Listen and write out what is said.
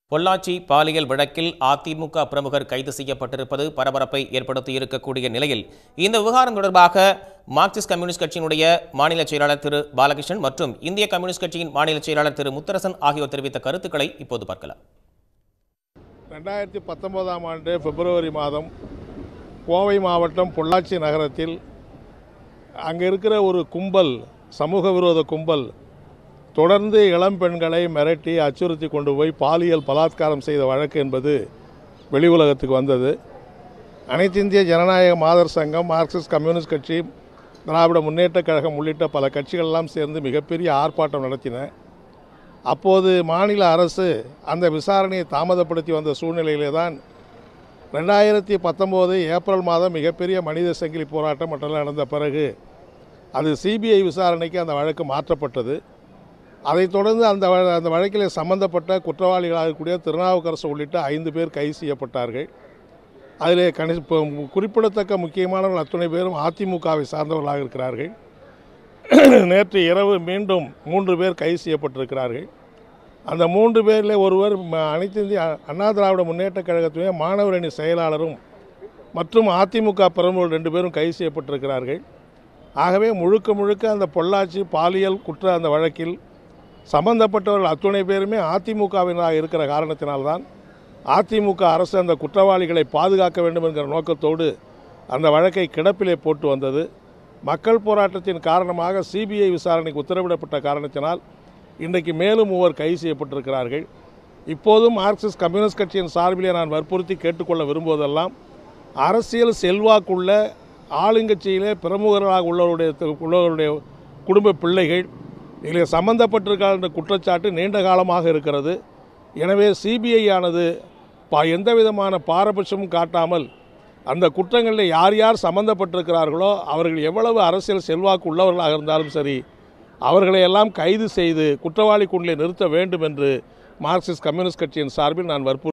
பொள்ளாச்சி பாலியல் வழக்கில் அதிமுக பிரமுகர் கைது செய்யப்பட்டிருப்பது பரபரப்பை ஏற்படுத்தியிருக்கக்கூடிய நிலையில் இந்த விவகாரம் தொடர்பாக மார்க்சிஸ்ட் கம்யூனிஸ்ட் கட்சியினுடைய மாநில செயலாளர் திரு பாலகிருஷ்ணன் மற்றும் இந்திய கம்யூனிஸ்ட் கட்சியின் மாநில செயலாளர் திரு முத்தரசன் ஆகியோர் தெரிவித்த கருத்துக்களை இப்போது பார்க்கலாம் ரெண்டாயிரத்தி பத்தொன்பதாம் ஆண்டு பிப்ரவரி மாதம் கோவை மாவட்டம் பொள்ளாச்சி நகரத்தில் அங்கே இருக்கிற ஒரு கும்பல் சமூக விரோத கும்பல் தொடர்ந்து இளம் பெண்களை மிரட்டி அச்சுறுத்தி கொண்டு போய் பாலியல் பலாத்காரம் செய்த வழக்கு என்பது வெளி உலகத்துக்கு வந்தது அனைத்து இந்திய ஜனநாயக மாதர் சங்கம் மார்க்சிஸ்ட் கம்யூனிஸ்ட் கட்சி திராவிட முன்னேற்றக் கழகம் உள்ளிட்ட பல கட்சிகளெல்லாம் சேர்ந்து மிகப்பெரிய ஆர்ப்பாட்டம் நடத்தின அப்போது மாநில அரசு அந்த விசாரணையை தாமதப்படுத்தி வந்த சூழ்நிலையிலே தான் ரெண்டாயிரத்தி பத்தொம்போது ஏப்ரல் மாதம் மிகப்பெரிய மனித சங்கிலி போராட்டம் மற்றெல்லாம் நடந்த பிறகு அது சிபிஐ விசாரணைக்கு அந்த வழக்கு மாற்றப்பட்டது அதைத் தொடர்ந்து அந்த வ- அந்த வழக்கில் சம்பந்தப்பட்ட குற்றவாளிகளாக இருக்கக்கூடிய திருநாவுக்கரசு உள்ளிட்ட ஐந்து பேர் கைது செய்யப்பட்டார்கள் அதில் கணி இப்போ குறிப்பிடத்தக்க முக்கியமானவர்கள் அத்துணை பேரும் அதிமுகவை சார்ந்தவர்களாக இருக்கிறார்கள் நேற்று இரவு மீண்டும் மூன்று பேர் கைது செய்யப்பட்டிருக்கிறார்கள் அந்த மூன்று பேரில் ஒருவர் ம- அனைத்து இந்திய அ- அண்ணா திராவிட முன்னேற்றக் கழகத்துடைய மாணவர் அணி செயலாளரும் மற்றும் அதிமுக பிரமுகர்கள் ரெண்டு பேரும் கைது செய்யப்பட்டிருக்கிறார்கள் ஆகவே முழுக்க முழுக்க அந்த பொள்ளாச்சி பாலியல் குற்ற அந்த வழக்கில் சம்பந்தப்பட்டவர்கள் அத்துணை பேருமே அதிமுகவினராக இருக்கிற காரணத்தினால்தான் அதிமுக அரசு அந்த குற்றவாளிகளை பாதுகாக்க வேண்டும் என்கிற நோக்கத்தோடு அந்த வழக்கை கிடப்பிலே போட்டு வந்தது மக்கள் போராட்டத்தின் காரணமாக சிபிஐ விசாரணைக்கு உத்தரவிடப்பட்ட காரணத்தினால் இன்றைக்கு மேலும் மூவர் கைது செய்யப்பட்டிருக்கிறார்கள் இப்போதும் மார்க்சிஸ்ட் கம்யூனிஸ்ட் கட்சியின் சார்பிலே நான் வற்புறுத்தி கேட்டுக்கொள்ள விரும்புவதெல்லாம் அரசியல் செல்வாக்குள்ள ஆளுங்கட்சியிலே பிரமுகர்களாக உள்ளவருடைய உள்ளவருடைய குடும்ப பிள்ளைகள் இதில் சம்பந்தப்பட்டிருக்கார் என்ற குற்றச்சாட்டு நீண்ட காலமாக இருக்கிறது எனவே சிபிஐ ஆனது பா எந்த விதமான பாரபட்சமும் காட்டாமல் அந்த குற்றங்களில் யார் யார் சம்பந்தப்பட்டிருக்கிறார்களோ அவர்கள் எவ்வளவு அரசியல் செல்வாக்கு உள்ளவர்களாக இருந்தாலும் சரி அவர்களை எல்லாம் கைது செய்து குற்றவாளி குண்டிலே நிறுத்த வேண்டும் என்று மார்க்சிஸ்ட் கம்யூனிஸ்ட் கட்சியின் சார்பில் நான் வற்புறு